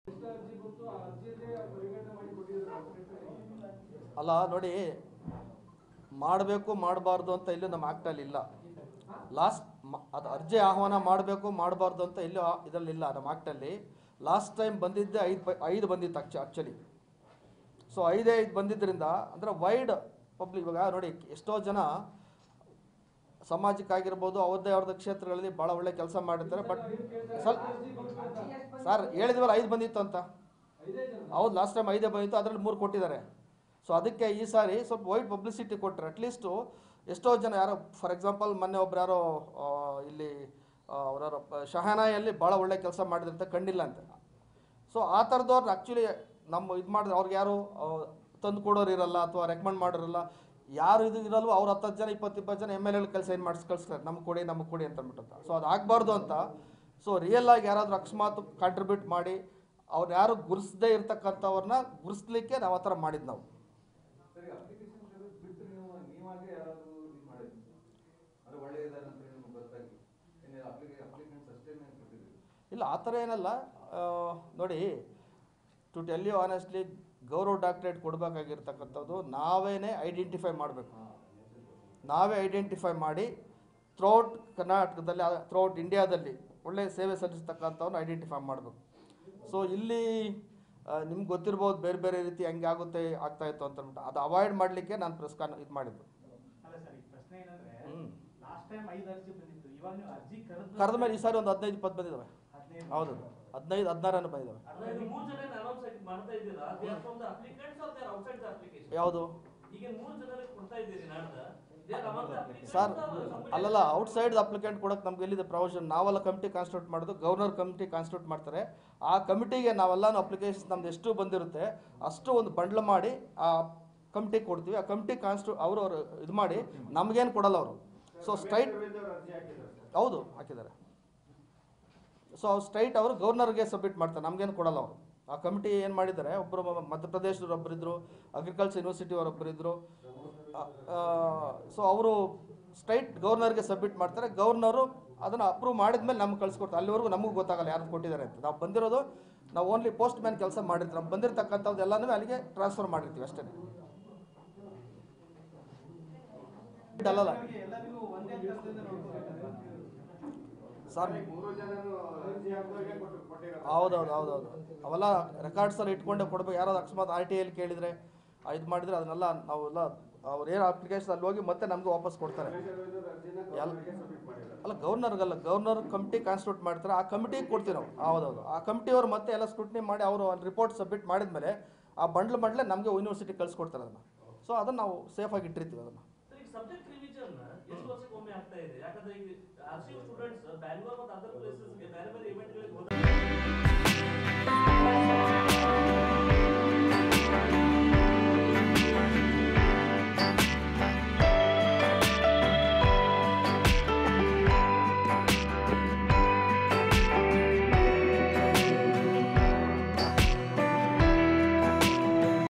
ಅರ್ಜಿ ಬಂತು ಆ ಅರ್ಜಿಯನ್ನೇ ಪರಿಗಣನೆ ಮಾಡಿ ಕೊಟ್ಟಿದ್ದಾರೆ ಅಲ್ಲ ನೋಡಿ ಮಾಡಬೇಕು ಮಾಡಬಾರ್ದು ಅಂತ ಎಲ್ಲೂ ನಮ್ಮ ಆ್ಯಕ್ಟಲ್ಲಿ ಇಲ್ಲ ಲಾಸ್ಟ್ ಅದು ಅರ್ಜಿ ಆಹ್ವಾನ ಮಾಡಬೇಕು ಮಾಡಬಾರ್ದು ಅಂತ ಎಲ್ಲೂ ಆ- ಇದರಲ್ಲಿಲ್ಲ ನಮ್ಮ ಆ್ಯಕ್ಟಲ್ಲಿ ಲಾಸ್ಟ್ ಟೈಮ್ ಬಂದಿದ್ದೆ ಐದು ಪ ಐದು ಬಂದಿತ್ತು ಆಕ್ಚು ಆ್ಯಕ್ಚುಲಿ ಸೊ ಐದೇ ಐದು ಬಂದಿದ್ದರಿಂದ ಅಂದರೆ ವೈಡ್ ಪಬ್ಲಿಕ್ ಇವಾಗ ನೋಡಿ ಎಷ್ಟೋ ಜನ ಸಮಾಜಕ್ಕಾಗಿರ್ಬೋದು ಅವ್ರದ್ದೇ ಅವ್ರದ್ದು ಕ್ಷೇತ್ರಗಳಲ್ಲಿ ಭಾಳ ಒಳ್ಳೆ ಕೆಲಸ ಮಾಡಿರ್ತಾರೆ ಬಟ್ ಸ್ವಲ್ಪ ಸರ್ ಹೇಳಿದ್ವಲ್ಲ ಐದು ಬಂದಿತ್ತು ಅಂತ ಹೌದು ಲಾಸ್ಟ್ ಟೈಮ್ ಐದೇ ಬಂದಿತ್ತು ಅದರಲ್ಲಿ ಮೂರು ಕೊಟ್ಟಿದ್ದಾರೆ ಸೊ ಅದಕ್ಕೆ ಈ ಸಾರಿ ಸ್ವಲ್ಪ ವೈಡ್ ಪಬ್ಲಿಸಿಟಿ ಕೊಟ್ಟರೆ ಅಟ್ಲೀಸ್ಟು ಎಷ್ಟೋ ಜನ ಯಾರೋ ಫಾರ್ ಎಕ್ಸಾಂಪಲ್ ಮೊನ್ನೆ ಒಬ್ರು ಯಾರೋ ಆ, ಇಲ್ಲಿ ಅವರ ಶಹನಾಯಲ್ಲಿ ಭಾಳ ಒಳ್ಳೆ ಕೆಲಸ ಮಾಡಿದಂತೆ ಕಂಡಿಲ್ಲ ಅಂತ ಸೊ ಆ ಥರದವ್ರು ಆ್ಯಕ್ಚುಲಿ ನಮ್ಮ ಇದು ಮಾಡಿದ್ರೆ ಅವ್ರಿಗೆ ಯಾರು ತಂದು ಕೊಡೋರು ಇರಲ್ಲ ಅಥವಾ ರೆಕಮೆಂಡ್ ಮಾಡೋರಲ್ಲ ಯಾರು ಇದು ಇರಲ್ವೋ ಅವ್ರು ಹತ್ತು ಜನ ಇಪ್ಪತ್ತು ಇಪ್ಪತ್ತು ಜನ ಎಮ್ ಎಲ್ ಎಲ್ ಕೆಲಸ ಏನು ಮಾಡಿಸ್ ಕಳಿಸ್ತಾರೆ ನಮ್ಗೆ ಕೊಡಿ ನಮ್ಗೆ ಕೊಡಿ ಅಂತ ಅಂದ್ಬಿಟ್ಟು ಸೊ ಅದು ಆಗಬಾರ್ದು ಅಂತ ಸೊ ರಿಯಲ್ ಆಗಿ ಯಾರಾದರೂ ಅಕಸ್ಮಾತ್ ಕಾಂಟ್ರಿಬ್ಯೂಟ್ ಮಾಡಿ ಅವ್ರು ಯಾರು ಗುರ್ಸ್ದೇ ಇರ್ತಕ್ಕಂಥವ್ರನ್ನ ಗುರ್ಸ್ಲಿಕ್ಕೆ ನಾವು ಆ ಥರ ಮಾಡಿದ್ದು ನಾವು ಸರಿ ಅಪ್ಲಿಕೇಶನ್ ಬಿಟ್ಟು ನೀವು ನೀವಾಗೆ ಯಾರಾದರೂ ಇದು ಮಾಡಿದ್ರಿ ಅದು ಒಳ್ಳೆಯದಾರ ಅಂತ ಹೇಳಿ ನಿಮ್ಗೆ ಗೊತ್ತಾಗಿ ಏನಿಲ್ಲ ಅಪ್ಲಿಕೇ ಅಪ್ಲಿಕೆಂಟ್ಸ್ ಅಷ್ಟೇ ಕೊಟ್ಟಿದ್ದೀರಿ ಇಲ್ಲ ಆ ಥರ ಏನಲ್ಲ ಆ, ನೋಡಿ ಟು ಟೆಲ್ ಯು ಆನೆಸ್ಟ್ಲಿ ಗೌರವ ಡಾಕ್ಟ್ರೇಟ್ ಕೊಡಬೇಕಾಗಿರ್ತಕ್ಕಂಥದ್ದು ನಾವೇನೇ ಐಡೆಂಟಿಫೈ ಮಾಡಬೇಕು ನಾವೇ ಐಡೆಂಟಿಫೈ ಮಾಡಿ ಥ್ರೂಔಟ್ ಕರ್ನಾಟಕದಲ್ಲಿ ಥ್ರೂಔಟ್ ಇಂಡಿಯಾದಲ್ಲಿ ಒಳ್ಳೆ ಸೇವೆ ಸಲ್ಲಿಸ್ತಕ್ಕಂಥವ್ರನ್ನ ಐಡೆಂಟಿಫೈ ಮಾಡಬೇಕು ಸೊ ಇಲ್ಲಿ ನಿಮ್ಗೆ ಗೊತ್ತಿರ್ಬೋದು ಬೇರೆ ಬೇರೆ ರೀತಿ ಹೆಂಗೆ ಆಗುತ್ತೆ ಆಗ್ತಾ ಇತ್ತು ಅಂತ ಅಂದ್ಬಿಟ್ಟು ಅದು ಅವಾಯ್ಡ್ ಮಾಡಲಿಕ್ಕೆ ನಾನು ಪ್ರೆಸ್ ಕಾನ್ ಇದು ಮಾಡಿದ್ದು ಅಲ್ಲ ಸರ್ ಈ ಪ್ರಶ್ನೆ ಏನಂದ್ರೆ ಹ್ಮ್. ಲಾಸ್ಟ್ ಟೈಮ್ ಐದು ಅರ್ಜಿ ಬಂದಿತ್ತು ಇವಾಗ ನೀವು ಅರ್ಜಿ ಕರೆದು ಕರೆದ ಮೇಲೆ ಈ ಸಾರಿ ಒಂದು ಹದಿನೈದು ಇಪ್ಪತ್ತು ಬಂದಿದ್ದಾವೆ ಹದಿನೈದು ಹೌದು ಹದಿನೈದು ಹದಿನಾರನ್ನು ಬಂದಿದ್ದಾವೆ ಅದ್ರಲ್ಲಿ ಮೂರ್ ಜನ ಅನೌನ್ಸ್ ಆಗಿ ಮಾಡ್ತಾ ಇದ್ದೀರಾ they are from the applicants are they are outside the application ಯಾವುದು ಈಗ ಮೂರ್ ಜನರಿಗೆ ಕೊಡ್ತಾ ಇದ್ದೀರಿ ನಾಡ್ದ they are among the applicants sir ಅಲ್ಲಲ್ಲ ಔಟ್ಸೈಡ್ ಅಪ್ಲಿಕೆಂಟ್ ಕೊಡಕ್ಕೆ ನಮ್ಗೆ ಎಲ್ಲಿದೆ ಪ್ರೊವಿಷನ್ ನಾವೆಲ್ಲ ಕಮಿಟಿ ಕಾನ್ಸ್ಟಿಟ್ಯೂಟ್ ಮಾಡೋದು ಗವರ್ನರ್ ಕಮಿಟಿ ಕಾನ್ಸ್ಟಿಟ್ಯೂಟ್ ಮಾಡ್ತಾರೆ ಆ ಕಮಿಟಿಗೆ ನಾವೆಲ್ಲನೂ ಅಪ್ಲಿಕೇಶನ್ಸ್ ನಮ್ದು ಎಷ್ಟು ಬಂದಿರುತ್ತೆ ಅಷ್ಟು ಒಂದು ಬಂಡ್ಲ್ ಮಾಡಿ ಆ ಕಮಿಟಿಗೆ ಕೊಡ್ತೀವಿ ಆ ಕಮಿಟಿ ಕಾನ್ಸ್ಟಿಟ್ಯೂ ಅವರು ಅವರು ಇದು ಮಾಡಿ ನಮಗೇನು ಕೊಡಲ್ಲ ಅವರು ಸೊ ಸ್ಟ್ರೈಟ್ ಹೌದು ಹಾಕಿದ್ದಾರೆ ಸೊ ಅವ್ರು ಸ್ಟ್ರೈಟ್ ಅವರು ಗವರ್ನರ್ಗೆ ಸಬ್ಮಿಟ್ ಮಾಡ್ತಾರೆ ನಮಗೇನು ಕೊಡಲ್ಲ ಅವರು ಆ ಕಮಿಟಿ ಏನು ಮಾಡಿದ್ದಾರೆ ಒಬ್ಬರು ಮಧ್ಯಪ್ರದೇಶದವ್ರು ಒಬ್ಬರಿದ್ದರು ಅಗ್ರಿಕಲ್ಚರ್ ಯೂನಿವರ್ಸಿಟಿ ಅವರೊಬ್ಬರಿದ್ದರು ಸೊ ಅವರು ಸ್ಟ್ರೈಟ್ ಗವರ್ನರ್ಗೆ ಸಬ್ಮಿಟ್ ಮಾಡ್ತಾರೆ ಗವರ್ನರು ಅದನ್ನು ಅಪ್ರೂವ್ ಮಾಡಿದ್ಮೇಲೆ ನಮ್ಗೆ ಕಳಿಸ್ಕೊಡ್ತಾರೆ ಅಲ್ಲಿವರೆಗೂ ನಮಗೂ ಗೊತ್ತಾಗಲ್ಲ ಯಾರು ಕೊಟ್ಟಿದ್ದಾರೆ ಅಂತ ನಾವು ಬಂದಿರೋದು ನಾವು ಓನ್ಲಿ ಪೋಸ್ಟ್ ಮ್ಯಾನ್ ಕೆಲಸ ಮಾಡಿರ್ತೀವಿ ನಾವು ಬಂದಿರತಕ್ಕಂಥದ್ದು ಎಲ್ಲನೂ ಅಲ್ಲಿಗೆ ಟ್ರಾನ್ಸ್ಫರ್ ಮಾಡಿರ್ತೀವಿ ಅಷ್ಟೇ ಅಲ್ಲಲ್ಲ ಎಲ್ಲರಿಗೂ ಒಂದೇ ಥರದಿಂದ ನೋಡ್ಕೋಬೇಕಂತ ಸರ್ ಮೂರು ಜನನು ಅರ್ಜಿ ಹಾಕಿದವ್ರಿಗೆ ಕೊಟ್ಟು ಕೊಟ್ಟಿರೋದು ಹೌದೌದು ಹೌದೌದು ಅವೆಲ್ಲ ರೆಕಾರ್ಡ್ಸಲ್ಲಿ ಇಟ್ಕೊಂಡೆ ಕೊಡ್ಬೇಕು ಯಾರೋ ಅಕಸ್ಮಾತ್ ಆರ್ ಟಿ ಐಲಿ ಕೇಳಿದರೆ ಇದು ಮಾಡಿದರೆ ಅದನ್ನೆಲ್ಲ ನಾವೆಲ್ಲ ಅವ್ರು ಏನು ಅಪ್ಲಿಕೇಶನ್ ಅಲ್ಲಿ ಹೋಗಿ ಮತ್ತೆ ನಮಗೆ ವಾಪಸ್ ಕೊಡ್ತಾರೆ ಅರ್ಜಿನ ಗೌರ್ನರ್ಗೆ ಸಬ್ಮಿಟ್ ಮಾಡಿರೋದು ಅಲ್ಲ ಗವರ್ನರ್ಗಲ್ಲ ಗವರ್ನರ್ ಕಮಿಟಿ ಕಾನ್ಸ್ಟಿಟ್ಯೂಟ್ ಮಾಡ್ತಾರೆ ಆ ಕಮಿಟಿಗೆ ಕೊಡ್ತೀವಿ ನಾವು ಹೌದೌದು ಆ ಕಮಿಟಿಯವ್ರು ಮತ್ತೆ ಎಲ್ಲ ಸ್ಕ್ರೂಟ್ನಿ ಮಾಡಿ ಅವರು ಒಂದು ರಿಪೋರ್ಟ್ ಸಬ್ಮಿಟ್ ಮಾಡಿದ್ಮೇಲೆ ಆ ಬಂಡ್ಲ್ ಬಂಡ್ಲೆ ನಮಗೆ ಯೂನಿವರ್ಸಿಟಿ ಕಳಿಸ್ಕೊಡ್ತಾರೆ ಅದನ್ನು ಸೊ ಅದನ್ನು ನಾವು ಸೇಫಾಗಿ ಇಟ್ಟಿರ್ತೀವಿ ಅದನ್ನು ಸರ್ ಈಗ ಸಬ್ಜೆಕ್ಟ್ ರಿವಿಷನ್ ಎಷ್ಟು ವರ್ಷಕ್ಕೆ ಒಮ್ಮೆ ಆಗ್ತಾ ಇದೆ ಯಾಕಂದ್ರೆ ಈಗ ಆರ್ ಸಿ ಸ್ಟೂಡೆಂಟ್ಸ್ ಬ್ಯಾಂಗ್ಳೂರ್ ಮತ್ತು ಅದರ್ ಪ್ಲೇಸಸ್ಗೆ ಬೇರೆ ಬೇರೆ ಇವೆಂಟ್ಗಳಿಗೆ ಹೋದಾಗ